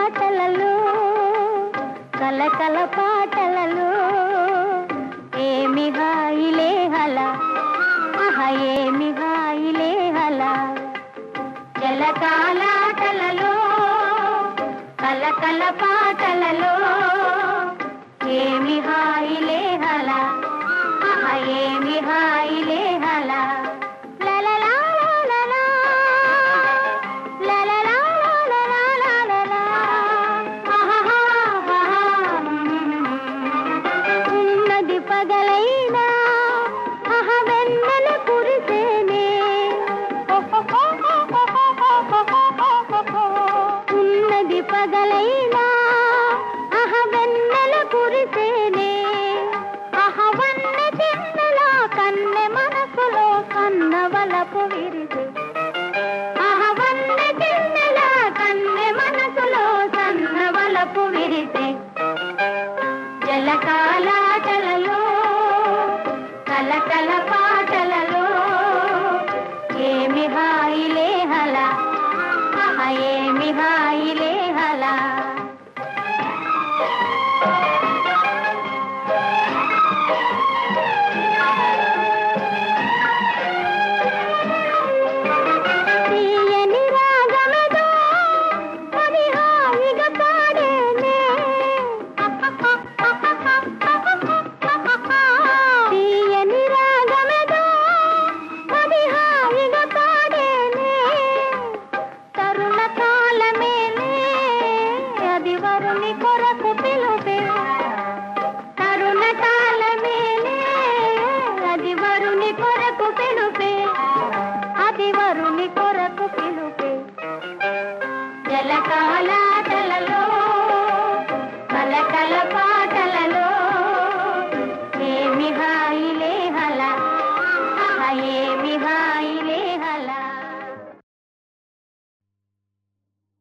పాటలలో కలకల పాటలలో ఏమి హాయిలే హల ఆహ ఏమి హాయిలే హల జలకాలాటలలో కలకల పాటలలో ఏమి హాయిలే హల ఆహ ఏమి హాయిలే హల లలలా లలలా, లలలా లలలా లలలా, ఆహాహాహా. ఉన్నది పగలైనా అహ వెన్నెల కురిసేనే ఉన్నది పగలైనా అహ వెన్నెల కురిసేనే అహ వన్నె చిన్నెల కన్నె మనసులో కన్నవలపు విరిసే అహ వన్నె చిన్నెల కన్నె మనసులో కన్నవలపు విరిసే జలకాలాటలలో కలకల పాటలలో ఏమి హాయిలే హల ఆహ ఏమి హాయిలే హల తీయని రాగమేదో అది హాయిగా పాడేనే తీయని రాగమేదో అది హాయిగా పాడేనే తరుణ కాలమేలే అది వరుని కొరకు పిలుపే తరుణ కాలమేలే అది వరుని కొరకు పిలుపే అది వరుని కొరకు పిలుపే జలకాలాటలలో కలకల పా